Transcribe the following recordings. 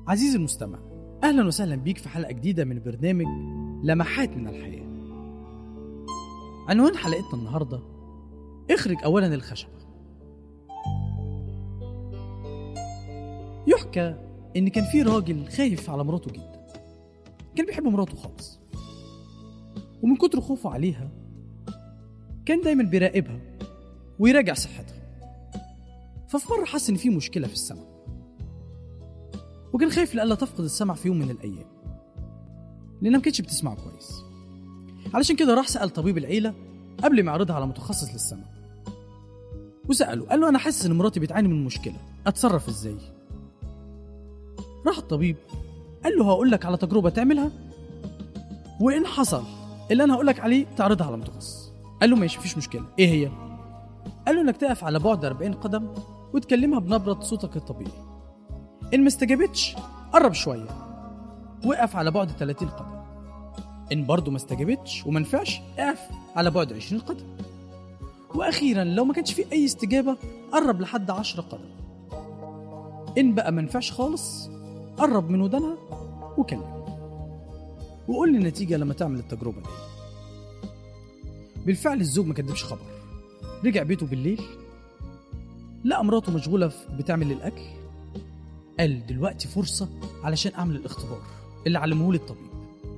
عزيزي المستمع أهلا وسهلا بيك في حلقة جديدة من برنامج لمحات من الحياة عنوان حلقتنا النهاردة اخرج أولا الخشبة يحكى إن كان في راجل خايف على مراته جدا كان بيحب مراته خالص ومن كتر خوفه عليها كان دايما بيراقبها ويراجع صحتها ففي مرة حس إن في مشكلة في السمع وكان خايف لألا تفقد السمع في يوم من الأيام لأنها ما كانتش بتسمع كويس علشان كده راح سأل طبيب العيلة قبل ما يعرضها على متخصص للسمع وسأله قال له أنا حاسس إن مراتي بتعاني من مشكلة أتصرف إزاي راح الطبيب قال له هقول لك على تجربة تعملها وإن حصل اللي أنا هقول لك عليه تعرضها على متخصص قال له ماشي مفيش مشكلة إيه هي قال له إنك تقف على بعد 40 قدم وتكلمها بنبرة صوتك الطبيعي إن ما استجابتش قرب شوية وقف على بعد 30 قدم إن برضه ما استجابتش وما نفعش اقف على بعد 20 قدم وأخيرا لو ما كانش في أي استجابة قرب لحد 10 قدم إن بقى ما نفعش خالص قرب من ودانها وكلم وقول لي النتيجة لما تعمل التجربة دي بالفعل الزوج ما كدبش خبر رجع بيته بالليل لقى مراته مشغولة في- بتعمل الأكل قال دلوقتي فرصة علشان أعمل الاختبار اللي علمهولي الطبيب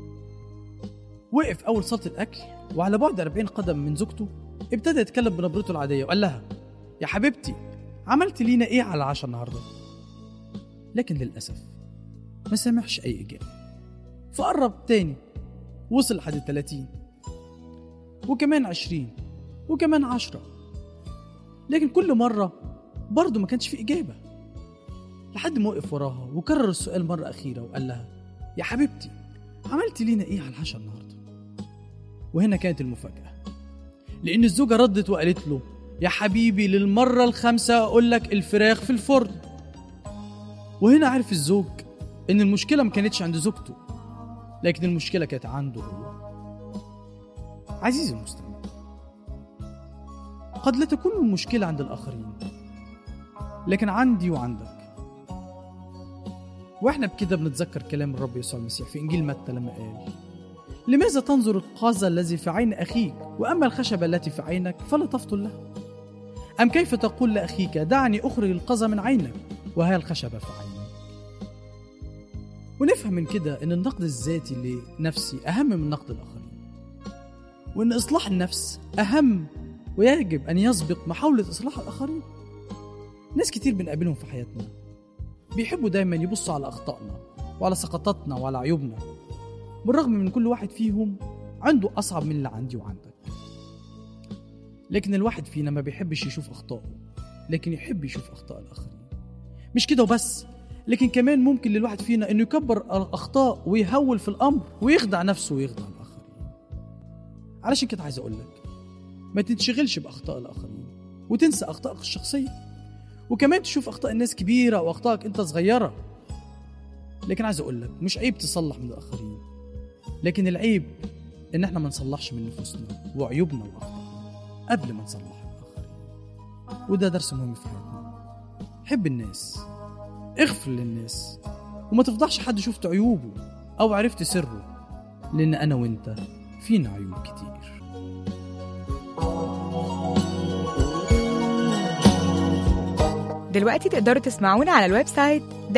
وقف أول صالة الأكل وعلى بعد 40 قدم من زوجته ابتدى يتكلم بنبرته العادية وقال لها يا حبيبتي عملت لينا إيه على العشاء النهاردة لكن للأسف ما سامعش أي إجابة فقرب تاني وصل لحد 30 وكمان 20 وكمان 10 لكن كل مرة برضه ما كانش في إجابة لحد ما وقف وراها وكرر السؤال مرة أخيرة وقال لها يا حبيبتي عملت لينا إيه على العشاء النهاردة وهنا كانت المفاجأة لأن الزوجة ردت وقالت له يا حبيبي للمرة الخامسة أقول لك الفراخ في الفرن وهنا عرف الزوج إن المشكلة ما كانتش عند زوجته لكن المشكلة كانت عنده هو عزيزي المستمع قد لا تكون المشكلة عند الآخرين لكن عندي وعندك واحنا بكده بنتذكر كلام الرب يسوع المسيح في انجيل متى لما قال لماذا تنظر القاذى الذي في عين اخيك واما الخشبه التي في عينك فلا تفطن لها ام كيف تقول لاخيك دعني اخرج القذى من عينك وها الخشبه في عينك ونفهم من كده ان النقد الذاتي لنفسي اهم من نقد الاخرين وان اصلاح النفس اهم ويجب ان يسبق محاوله اصلاح الاخرين ناس كتير بنقابلهم في حياتنا بيحبوا دايما يبصوا على اخطائنا وعلى سقطاتنا وعلى عيوبنا بالرغم من كل واحد فيهم عنده اصعب من اللي عندي وعندك لكن الواحد فينا ما بيحبش يشوف اخطائه لكن يحب يشوف اخطاء الاخرين مش كده وبس لكن كمان ممكن للواحد فينا انه يكبر الاخطاء ويهول في الامر ويخدع نفسه ويخدع الاخرين علشان كده عايز اقول لك ما تنشغلش باخطاء الاخرين وتنسى اخطائك الشخصيه وكمان تشوف اخطاء الناس كبيره واخطائك انت صغيره لكن عايز اقول لك مش عيب تصلح من الاخرين لكن العيب ان احنا ما نصلحش من نفوسنا وعيوبنا واخطائنا قبل ما نصلح الاخرين وده درس مهم في حياتنا حب الناس اغفر للناس وما تفضحش حد شفت عيوبه او عرفت سره لان انا وانت فينا عيوب كتير دلوقتي تقدروا تسمعونا على الويب سايت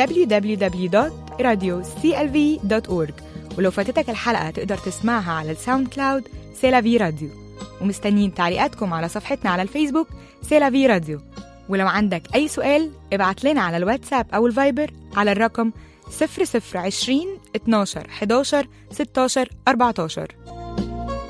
www.radioclv.org ولو فاتتك الحلقة تقدر تسمعها على الساوند كلاود سيلافي راديو ومستنيين تعليقاتكم على صفحتنا على الفيسبوك سيلافي راديو ولو عندك أي سؤال ابعت لنا على الواتساب أو الفايبر على الرقم 0020 12 11 16 14